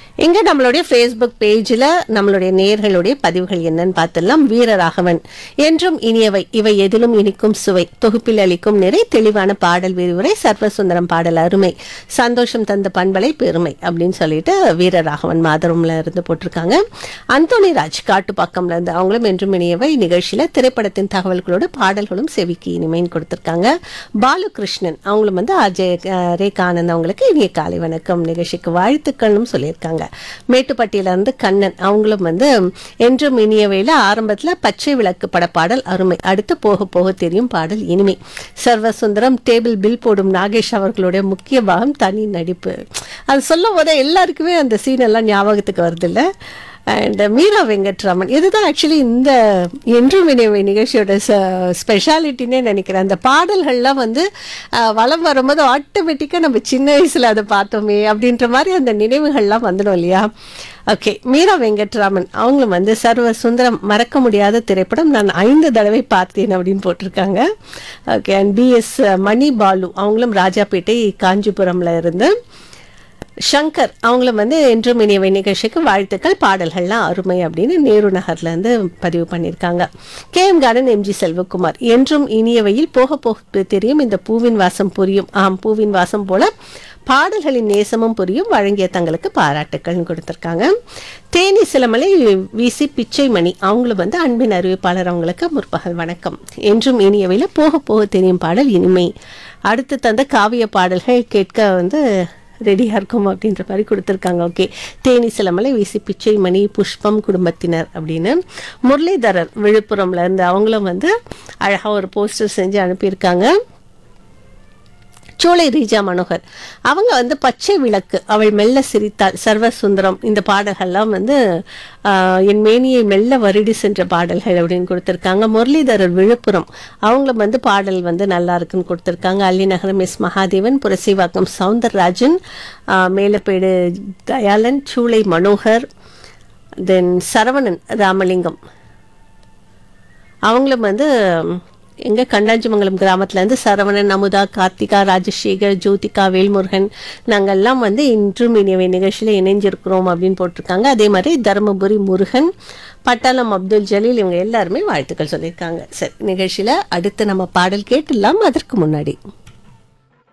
இங்க நம்மளுடைய ஃபேஸ்புக் பேஜ்ல நம்மளுடைய நேர்களுடைய பதிவுகள் என்னன்னு பார்த்துடலாம் வீரராகவன் என்றும் இனியவை இவை எதிலும் இனிக்கும் சுவை தொகுப்பில் அளிக்கும் நிறை தெளிவான பாடல் விரிவுரை சர்வசுந்தரம் பாடல் அருமை சந்தோஷம் தந்த பண்பலை பெருமை அப்படின்னு சொல்லிட்டு வீரராகவன் மாதரம்ல இருந்து போட்டிருக்காங்க அந்தோணி ராஜ் காட்டுப்பாக்கம்ல இருந்து அவங்களும் என்றும் இனியவை நிகழ்ச்சியில திரைப்படத்தின் தகவல்களோடு பாடல்களும் செவிக்கு இனிமைன்னு கொடுத்திருக்காங்க பாலுகிருஷ்ணன் அவங்களும் வந்து அஜய் அஹ், ரேகா ஆனந்த் அவங்களுக்கு இனிய காலை வணக்கம் நிகழ்ச்சிக்கு வாழ்த்துக்கள்னு சொல்லியிருக்காங்க மேட்டுப்பட்டியில இருந்து கண்ணன் அவங்களும் வந்து என்றும் இனியவையில ஆரம்பத்துல பச்சை விளக்கு பட பாடல் அருமை அடுத்து போக போக தெரியும் பாடல் இனிமை சர்வசுந்தரம் டேபிள் பில் போடும் நாகேஷ் அவர்களுடைய முக்கிய பாகம் தனி நடிப்பு அது சொல்லும் போதே எல்லாருக்குமே அந்த சீன் எல்லாம் ஞாபகத்துக்கு வருது இல்ல அண்ட் மீரா வெங்கட்ராமன் இதுதான் ஆக்சுவலி இந்த என்றும் இணைவை நிகழ்ச்சியோட ஸ்பெஷாலிட்டினே நினைக்கிறேன் அந்த பாடல்கள்லாம் வந்து அஹ், வலம் வரும்போது ஆட்டோமேட்டிக்காக நம்ம சின்ன வயசுல அதை பார்த்தோமே அப்படின்ற மாதிரி அந்த நினைவுகள்லாம் வந்துடும் இல்லையா ஓகே மீரா வெங்கட்ராமன் அவங்களும் வந்து சர்வ சுந்தரம் மறக்க முடியாத திரைப்படம் நான் ஐந்து தடவை பார்த்தேன் அப்படின்னு போட்டிருக்காங்க okay and PS Mani Balu அவங்களும் ராஜாப்பேட்டை காஞ்சிபுரம்ல இருந்து சங்கர் அவங்களும் வந்து என்றும் இனியவை நிகழ்ச்சிக்கு வாழ்த்துக்கள் பாடல்கள்லாம் அருமை அப்படின்னு நேரு நகர்ல இருந்து பதிவு பண்ணியிருக்காங்க K M garden MG Selvakumar என்றும் இனியவையில் போக போக தெரியும் இந்த பூவின் வாசம் புரியும் ஆம் பூவின் வாசம் போல பாடல்களின் நேசமும் புரியும் வழங்கிய தங்களுக்கு பாராட்டுக்கள்னு கொடுத்திருக்காங்க தேனி சிலமலை விசி பிச்சைமணி அவங்களும் வந்து அன்பின் அறிவிப்பாளர் அவங்களுக்கு முற்பகல் வணக்கம் என்றும் இனியவையில போக போக தெரியும் பாடல் இனிமை அடுத்து தந்த காவிய பாடல்கள் கேட்க வந்து ரெடியாக இருக்கும் அப்படின்ற மாதிரி கொடுத்துருக்காங்க ஓகே தேனி சிலமலை வீசி பிச்சை மணி புஷ்பம் குடும்பத்தினர் அப்படின்னு முரளிதரர் விழுப்புரம்ல இருந்து அவங்களும் வந்து அழகாக ஒரு போஸ்டர் செஞ்சு அனுப்பியிருக்காங்க சோலை ரீஜா மனோகர் அவங்க வந்து பச்சை விளக்கு அவள் மெல்ல சிரித்தாள் சர்வ சுந்தரம் இந்த பாடல்கள்லாம் வந்து ஆஹ், என் மேனியை மெல்ல வருடி சென்ற பாடல்கள் அப்படின்னு கொடுத்துருக்காங்க முரளிதரர் விழுப்புரம் அவங்களும் வந்து பாடல் வந்து நல்லா இருக்குன்னு கொடுத்துருக்காங்க அல்லிநகரம் எஸ் மகாதேவன் புரசிவாக்கம் சவுந்தரராஜன் ஆஹ், மேலப்பேடு தயாளன் சூளை மனோகர் தென் சரவணன் ராமலிங்கம் அவங்களும் வந்து எங்க கண்டாஞ்சிமங்கலம் கிராமத்துல இருந்து சரவணன் அமுதா கார்த்திகா ராஜசேகர் ஜோதிகா வேல்முருகன் நாங்கெல்லாம் வந்து இன்றும் இனியவை நிகழ்ச்சியில இணைஞ்சிருக்கிறோம் அப்படின்னு போட்டிருக்காங்க அதே மாதிரி தருமபுரி முருகன் பட்டாளம் அப்துல் ஜலீல் இவங்க எல்லாருமே வாழ்த்துக்கள் சொல்லியிருக்காங்க சரி நிகழ்ச்சியில அடுத்து நம்ம பாடல் கேட்டுடலாம் அதற்கு முன்னாடி